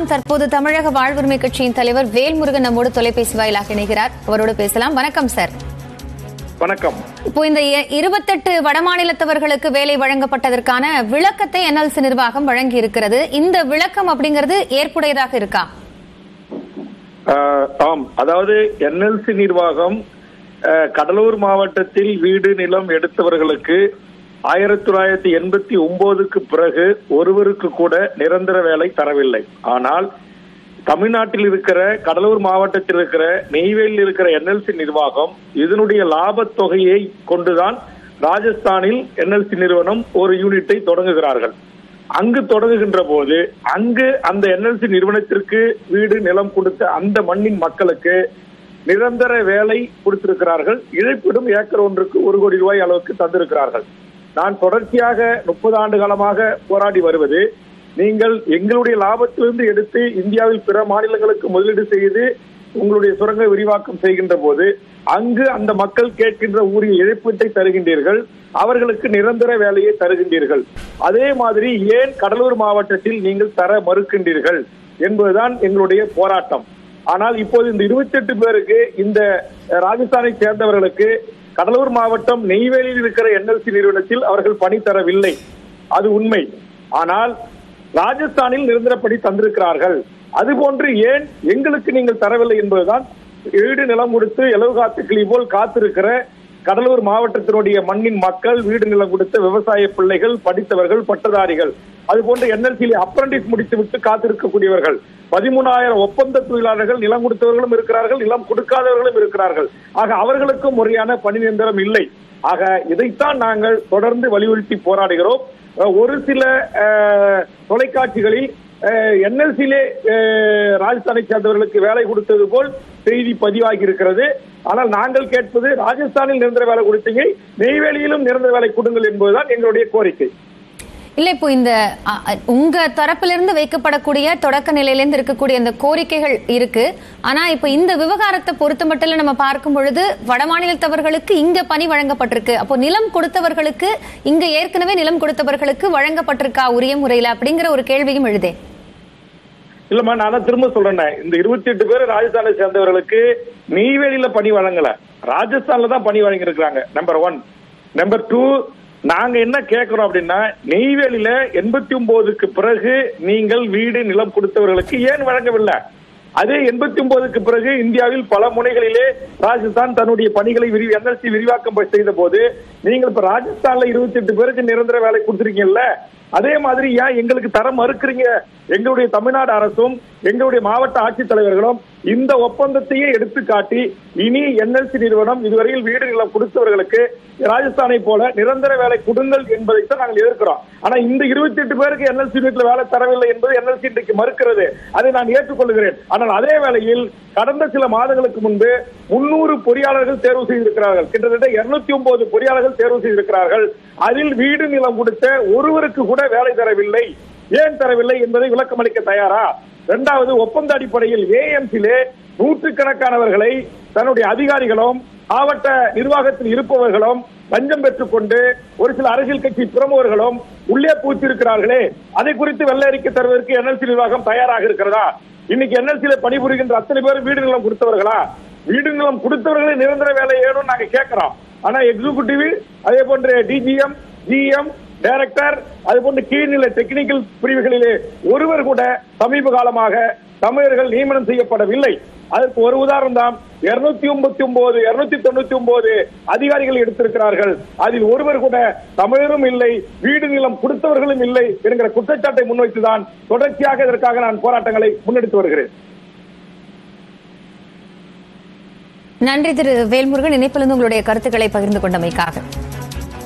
தற்போது தமிழக வாழ்வுரிமை கட்சியின் தலைவர் வேல்முருகன் நம்மோடு தொலைபேசி வாயிலாக இணைகிறார் அவரோடு பேசலாம் வணக்கம் சார் வணக்கம் இப்போ இந்த இ- இருபத்தெட்டு வடமாநிலத்தவர்களுக்கு வேலை வழங்கப்பட்டதற்கான விளக்கத்தை என்எல்சி நிர்வாகம் வழங்கி இருக்கிறது இந்த விளக்கம் அப்படிங்கிறது ஏற்புடையதாக இருக்கா ஆஹ், ஆம் அதாவது என்எல்சி நிர்வாகம் ஆஹ், கடலூர் மாவட்டத்தில் வீடு நிலம் எடுத்தவர்களுக்கு ஆயிரத்தி தொள்ளாயிரத்தி எண்பத்தி ஒன்பதுக்கு பிறகு ஒருவருக்கு கூட நிரந்தர வேலை தரவில்லை ஆனால் தமிழ்நாட்டில் இருக்கிற கடலூர் மாவட்டத்தில் இருக்கிற நெய்வேலியில் இருக்கிற என்எல்சி நிர்வாகம் இதனுடைய லாபத் தொகையை கொண்டுதான் ராஜஸ்தானில் என்எல்சி நிறுவனம் ஒரு யூனிட்டை தொடங்குகிறார்கள் அங்கு தொடங்குகின்ற போது அங்கு அந்த என்எல்சி நிறுவனத்திற்கு வீடு நிலம் கொடுத்த அந்த மண்ணின் மக்களுக்கு நிரந்தர வேலை கொடுத்திருக்கிறார்கள் இழப்பீடும் ஏக்கர் ஒன்றுக்கு ஒரு கோடி ரூபாய் அளவுக்கு தந்திருக்கிறார்கள் நான் தொடர்ச்சியாக முப்பது ஆண்டு காலமாக போராடி வருவது நீங்கள் எங்களுடைய லாபத்திலிருந்து எடுத்து இந்தியாவில் பிற மாநிலங்களுக்கு முதலீடு செய்து உங்களுடைய சுரங்க விரிவாக்கம் செய்கின்ற போது அங்கு அந்த மக்கள் கேட்கின்ற ஊரிய இழப்பீட்டை தருகின்றீர்கள் அவர்களுக்கு நிரந்தர வேலையை தருகின்றீர்கள் அதே மாதிரி ஏன் கடலூர் மாவட்டத்தில் நீங்கள் தர மறுக்கின்றீர்கள் என்பதுதான் எங்களுடைய போராட்டம் ஆனால் இப்போது இந்த 28 பேருக்கு இந்த அஹ், ராஜஸ்தானை சேர்ந்தவர்களுக்கு கடலூர் மாவட்டம் நெய்வேலியில் இருக்கிற என்எல்சி நிறுவனத்தில் அவர்கள் பணி தரவில்லை அது உண்மை ஆனால் ராஜஸ்தானில் நிரந்தரப்படி தந்திருக்கிறார்கள் அதுபோன்று ஏன் எங்களுக்கு நீங்கள் தரவில்லை என்பதுதான் வீடு நிலம் கொடுத்து எலவு காத்து கிளி போல் காத்திருக்கிற கடலூர் மாவட்டத்தினுடைய மண்ணின் மக்கள் வீடு நிலம் கொடுத்த விவசாய பிள்ளைகள் படித்தவர்கள் பட்டதாரிகள் அதுபோன்று என்எல்சியில் அப்ரண்டிஸ் முடித்து விட்டு காத்திருக்கக்கூடியவர்கள் பதிமூணாயிரம் ஒப்பந்த தொழிலாளர்கள் நிலம் கொடுத்தவர்களும் இருக்கிறார்கள் நிலம் கொடுக்காதவர்களும் இருக்கிறார்கள் ஆக அவர்களுக்கும் முறையான பணி நிரந்தரம் இல்லை ஆக இதைத்தான் நாங்கள் தொடர்ந்து வலியுறுத்தி போராடுகிறோம் அஹ் ஒரு சில அஹ், தொலைக்காட்சிகளில் என்எல்சியிலே ராஜஸ்தானை சேர்ந்தவர்களுக்கு வேலை கொடுத்தது போல் செய்தி பதிவாகி இருக்கிறது ஆனால் நாங்கள் கேட்பது ராஜஸ்தானில் நிரந்தர வேலை கொடுத்தீங்க நெய்வேலியிலும் நிரந்தர வேலை கொடுங்கள் என்பதுதான் எங்களுடைய கோரிக்கை இல்ல இப்போ இந்த அ, அ, உங்க தரப்பிலிருந்து வைக்கப்படக்கூடிய தொடக்க நிலையிலிருந்து இருக்கக்கூடிய இந்த கோரிக்கைகள் இருக்கு ஆனா இப்போ இந்த விவகாரத்தை பொறுத்த மட்டும் நம்ம பார்க்கும் பொழுது வடமாநிலத்தவர்களுக்கு இங்க பணி வழங்கப்பட்டிருக்கு அப்போ நிலம் கொடுத்தவர்களுக்கு இங்க ஏற்கனவே நிலம் கொடுத்தவர்களுக்கு வழங்கப்பட்டிருக்கா உரிய முறையில அப்படிங்கிற ஒரு கேள்வியும் எழுதே இல்லம்மா நான் தான் திரும்ப சொல்றேன் இந்த இருபத்தி எட்டு பேர் ராஜஸ்தானை சேர்ந்தவர்களுக்கு நெய்வேலியில பணி வழங்கல ராஜஸ்தான்ல தான் பணி வழங்கி இருக்கிறாங்க நம்பர் ஒன் நம்பர் டூ நாங்க என்ன கேட்கிறோம் அப்படின்னா நெய்வேலியில எண்பத்தி ஒன்பதுக்கு பிறகு நீங்கள் வீடு நிலம் கொடுத்தவர்களுக்கு ஏன் வழங்கவில்லை அதே எண்பத்தி ஒன்பதுக்கு பிறகு இந்தியாவில் பல முனைகளிலே ராஜஸ்தான் தன்னுடைய பணிகளை விரி என்எல்சி விரிவாக்கம் செய்த போது நீங்கள் இப்ப ராஜஸ்தான்ல இருபத்தி எட்டு பேருக்கு நிரந்தர வேலை கொடுத்துருக்கீங்கல்ல அதே மாதிரி ஏன் எங்களுக்கு தர மறுக்கிறீங்க எங்களுடைய தமிழ்நாடு அரசும் எங்களுடைய மாவட்ட ஆட்சித்தலைவர்களும் இந்த ஒப்பந்தத்தையே எடுத்து காட்டி இனி என்எல்சி நிறுவனம் இதுவரையில் வீடு நிலம் கொடுத்தவர்களுக்கு ராஜஸ்தானை போல நிரந்தர வேலை கொடுங்கள் என்பதைத்தான் நாங்கள் எதிர்க்கிறோம் ஆனா இந்த இருபத்தி எட்டு பேருக்கு என்எல்சி வீட்டில் வேலை தரவில்லை என்பது என்எல்சி இன்றைக்கு மறுக்கிறது அதை நான் ஏற்றுக்கொள்கிறேன் ஆனால் அதே வேளையில் கடந்த சில மாதங்களுக்கு முன்பு முன்னூறு பொறியாளர்கள் தேர்வு செய்திருக்கிறார்கள் கிட்டத்தட்ட இருநூத்தி ஒன்பது பொறியாளர்கள் தேர்வு செய்திருக்கிறார்கள் அதில் வீடு நிலம் கொடுத்த ஒருவருக்கு கூட வேலை தரவில்லை ஏன் தரவில்லை என்பதை விளக்கம் அளிக்க தயாரா இரண்டாவது ஒப்பந்த அடிப்படையில் ஏஎம்சிலே நூற்றுக்கணக்கானவர்களை தன்னுடைய அதிகாரிகளும் மாவட்ட நிர்வாகத்தில் இருப்பவர்களும் லஞ்சம் பெற்றுக்கொண்டு ஒரு சில அரசியல் கட்சி பிரமுகர்களும் உள்ளே பூத்திருக்கிறார்களே அதை குறித்து வெள்ள அறிக்கை தருவதற்கு என்எல்சி நிர்வாகம் தயாராக இருக்கிறதா இன்னைக்கு என்எல்சியில பணிபுரிகின்ற அத்தனை பேர் வீடு நிலம் கொடுத்தவர்களா வீடு நிலம் கொடுத்தவர்களே நிரந்தர வேலை வேணும்னு நாங்க கேட்கிறோம் ஆனா எக்ஸிகூட்டிவ் அதே போன்று டிஜிஎம் ஜிஎம் டைரக்டர் அது போன்று கீழ்நிலை டெக்னிக்கல் பிரிவுகளிலே ஒருவர் கூட சமீப காலமாக தமிழர்கள் நியமனம் செய்யப்படவில்லை அதற்கு ஒரு உதாரணம் தான் இருநூத்தி ஒன்பத்தி ஒன்பது இருநூத்தி தொண்ணூத்தி ஒன்பது அதிகாரிகள் எடுத்திருக்கிறார்கள் அதில் ஒருவர் கூட தமிழரும் இல்லை வீடு நிலம் கொடுத்தவர்களும் இல்லை என்கிற குற்றச்சாட்டை முன்வைத்துதான் தொடர்ச்சியாக இதற்காக நான் போராட்டங்களை முன்னெடுத்து வருகிறேன் நன்றி திரு வேல்முருகன் இணைப்பிலிருந்து உங்களுடைய கருத்துக்களை பகிர்ந்து கொண்டமைக்காக